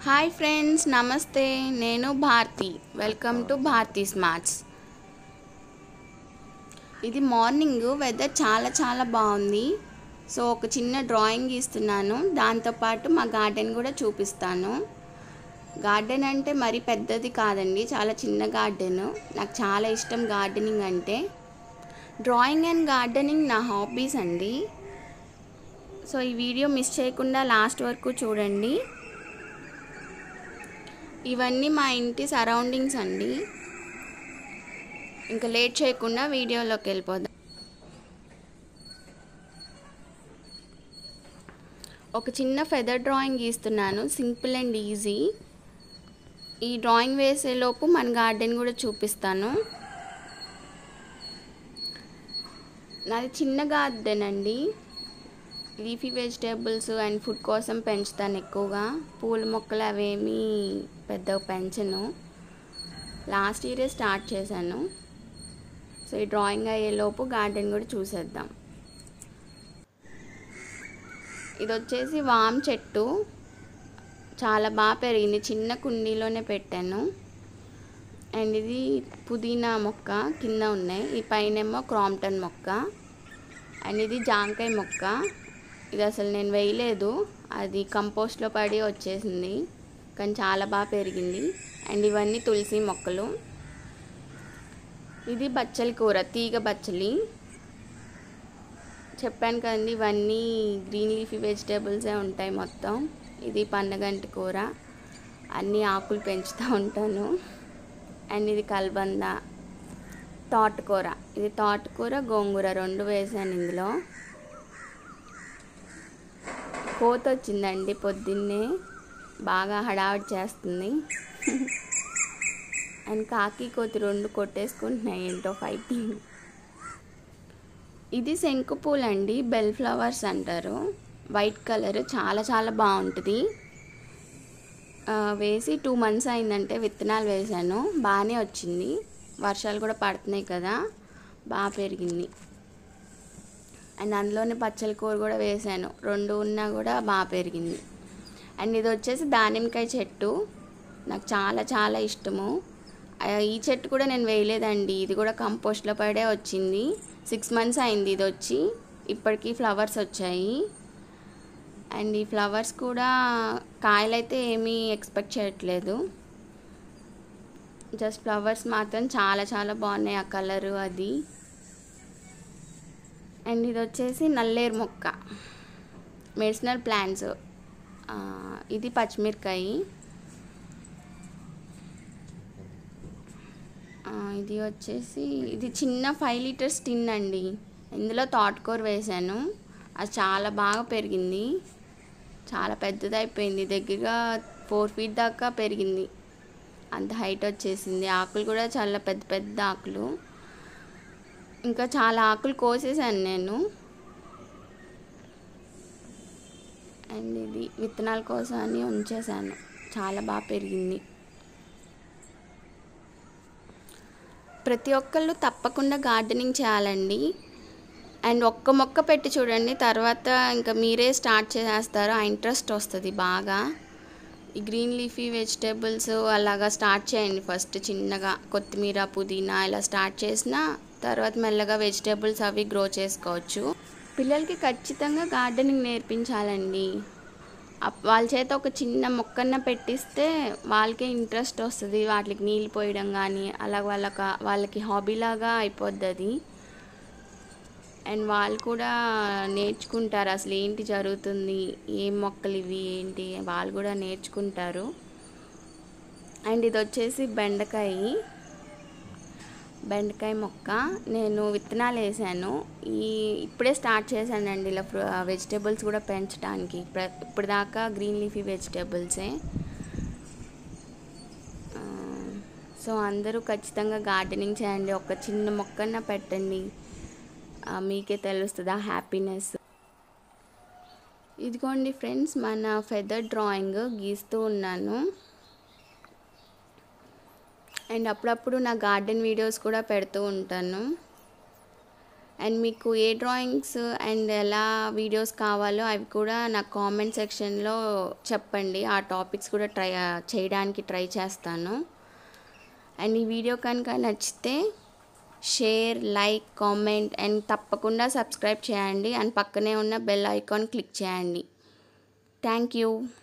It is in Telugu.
హాయ్ ఫ్రెండ్స్ నమస్తే నేను Bharathi welcome to Bharathi smarts ఇది మార్నింగ్ వెదర్ చాలా చాలా బాగుంది సో ఒక చిన్న డ్రాయింగ్ గీస్తున్నాను దాంతోపాటు మా గార్డెన్ కూడా చూపిస్తాను గార్డెన్ అంటే మరి పెద్దది కాదండి చాలా చిన్న గార్డెన్ నాకు చాలా ఇష్టం గార్డెనింగ్ అంటే డ్రాయింగ్ అండ్ గార్డెనింగ్ నా హాబీస్ అండి సో ఈ వీడియో మిస్ చేయకుండా లాస్ట్ వరకు చూడండి ఇవన్నీ మా ఇంటి సరౌండింగ్స్ అండి ఇంకా లేట్ చేయకుండా వీడియోలోకి వెళ్ళిపోదాం ఒక చిన్న ఫెదర్ డ్రాయింగ్ గీస్తున్నాను సింపుల్ అండ్ ఈజీ ఈ డ్రాయింగ్ వేసేలోపు మన గార్డెన్ కూడా చూపిస్తాను నాది చిన్న గార్డెన్ అండి లీఫీ వెజిటేబుల్స్ అండ్ ఫుడ్ కోసం పెంచుతాను ఎక్కువగా పూల మొక్కలు అవేమీ పెద్దగా పెంచను లాస్ట్ ఇయరే స్టార్ట్ చేశాను సో ఈ డ్రాయింగ్ అయ్యేలోపు గార్డెన్ కూడా చూసేద్దాం ఇది వచ్చేసి వామ్ చెట్టు చాలా బాగా పెరిగింది చిన్న కుండీలోనే పెట్టాను అండ్ ఇది పుదీనా మొక్క కింద ఉన్నాయి ఈ పైనేమో క్రాంప్టన్ మొక్క అండ్ ఇది జాంకాయ మొక్క ఇది అసలు నేను వేయలేదు అది కంపోస్ట్లో పడి వచ్చేసింది కానీ చాలా బాగా పెరిగింది అండ్ ఇవన్నీ తులసి మొక్కలు ఇది బచ్చలి కూర తీగ బచ్చలి చెప్పాను కదండి ఇవన్నీ గ్రీన్ లీఫీ వెజిటేబుల్సే ఉంటాయి మొత్తం ఇది పన్నగంటి కూర అన్ని ఆకులు పెంచుతూ ఉంటాను అండ్ ఇది కల్బంద తోటకూర ఇది తోటకూర గోంగూర రెండు వేసాను ఇందులో కోత వచ్చిందండి పొద్దున్నే బాగా హడావిడి చేస్తుంది అండ్ కాకి కోతి రెండు కొట్టేసుకుంటున్నాయి ఏంటో ఫైటింగ్ ఇది శంకు పూలు అండి బెల్ ఫ్లవర్స్ అంటారు వైట్ కలర్ చాలా చాలా బాగుంటుంది వేసి టూ మంత్స్ అయిందంటే విత్తనాలు వేసాను బాగానే వచ్చింది వర్షాలు కూడా పడుతున్నాయి కదా బాగా పెరిగింది అండ్ అందులోనే పచ్చల కూర కూడా వేసాను రెండు ఉన్నా కూడా బాగా పెరిగింది అండ్ ఇది వచ్చేసి దానిమ్మకాయ చెట్టు నాకు చాలా చాలా ఇష్టము ఈ చెట్టు కూడా నేను వేయలేదండి ఇది కూడా కంపోస్ట్లో పడే వచ్చింది సిక్స్ మంత్స్ అయింది ఇది వచ్చి ఇప్పటికీ ఫ్లవర్స్ వచ్చాయి అండ్ ఈ ఫ్లవర్స్ కూడా కాయలైతే ఏమీ ఎక్స్పెక్ట్ చేయట్లేదు జస్ట్ ఫ్లవర్స్ మాత్రం చాలా చాలా బాగున్నాయి ఆ కలరు అది అండ్ ఇది వచ్చేసి నల్లేరు మొక్క మెడిసినల్ ప్లాంట్స్ ఇది పచ్చిమిరకాయ ఇది వచ్చేసి ఇది చిన్న ఫైవ్ లీటర్స్ టిన్ అండి ఇందులో తోటకూర వేసాను అది చాలా బాగా పెరిగింది చాలా పెద్దదైపోయింది దగ్గరగా ఫోర్ ఫీట్ దాకా పెరిగింది అంత హైట్ వచ్చేసింది ఆకులు కూడా చాలా పెద్ద పెద్ద ఆకులు ఇంకా చాలా ఆకులు కోసేసాను నేను అండ్ ఇది విత్తనాల కోసం అని ఉంచేసాను చాలా బాగా పెరిగింది ప్రతి ఒక్కళ్ళు తప్పకుండా గార్డెనింగ్ చేయాలండి అండ్ ఒక్క మొక్క పెట్టి చూడండి తర్వాత ఇంకా మీరే స్టార్ట్ చేసేస్తారు ఆ ఇంట్రెస్ట్ వస్తుంది బాగా ఈ గ్రీన్ లీఫీ వెజిటేబుల్స్ అలాగా స్టార్ట్ చేయండి ఫస్ట్ చిన్నగా కొత్తిమీర పుదీనా ఇలా స్టార్ట్ చేసిన తర్వాత మెల్లగా వెజిటేబుల్స్ అవి గ్రో చేసుకోవచ్చు పిల్లలకి ఖచ్చితంగా గార్డెనింగ్ నేర్పించాలండి వాళ్ళ చేత ఒక చిన్న మొక్కన్న పెట్టిస్తే వాళ్ళకే ఇంట్రెస్ట్ వస్తుంది వాటికి నీళ్ళు పోయడం కానీ అలా వాళ్ళకి వాళ్ళకి హాబీలాగా అయిపోద్ది అది అండ్ వాళ్ళు కూడా నేర్చుకుంటారు అసలు ఏంటి జరుగుతుంది ఏం మొక్కలు ఇవి ఏంటి వాళ్ళు కూడా నేర్చుకుంటారు అండ్ ఇది వచ్చేసి బెండకాయ బెండకాయ మొక్క నేను విత్తనాలు వేసాను ఈ ఇప్పుడే స్టార్ట్ చేశానండి ఇలా వెజిటేబుల్స్ కూడా పెంచడానికి ఇప్పుడు దాకా గ్రీన్ లీఫీ వెజిటేబుల్సే సో అందరూ ఖచ్చితంగా గార్డెనింగ్ చేయండి ఒక చిన్న మొక్కన్న పెట్టండి మీకే తెలుస్తుంది ఆ హ్యాపీనెస్ ఇదిగోండి ఫ్రెండ్స్ మన ఫెదర్ డ్రాయింగ్ గీస్తూ ఉన్నాను అండ్ అప్పుడప్పుడు నా గార్డెన్ వీడియోస్ కూడా పెడుతూ ఉంటాను అండ్ మీకు ఏ డ్రాయింగ్స్ అండ్ ఎలా వీడియోస్ కావాలో అవి కూడా నాకు కామెంట్ సెక్షన్లో చెప్పండి ఆ టాపిక్స్ కూడా ట్రై చేయడానికి ట్రై చేస్తాను అండ్ ఈ వీడియో కనుక నచ్చితే షేర్ లైక్ కామెంట్ అండ్ తప్పకుండా సబ్స్క్రైబ్ చేయండి అండ్ పక్కనే ఉన్న బెల్ ఐకాన్ క్లిక్ చేయండి థ్యాంక్ యూ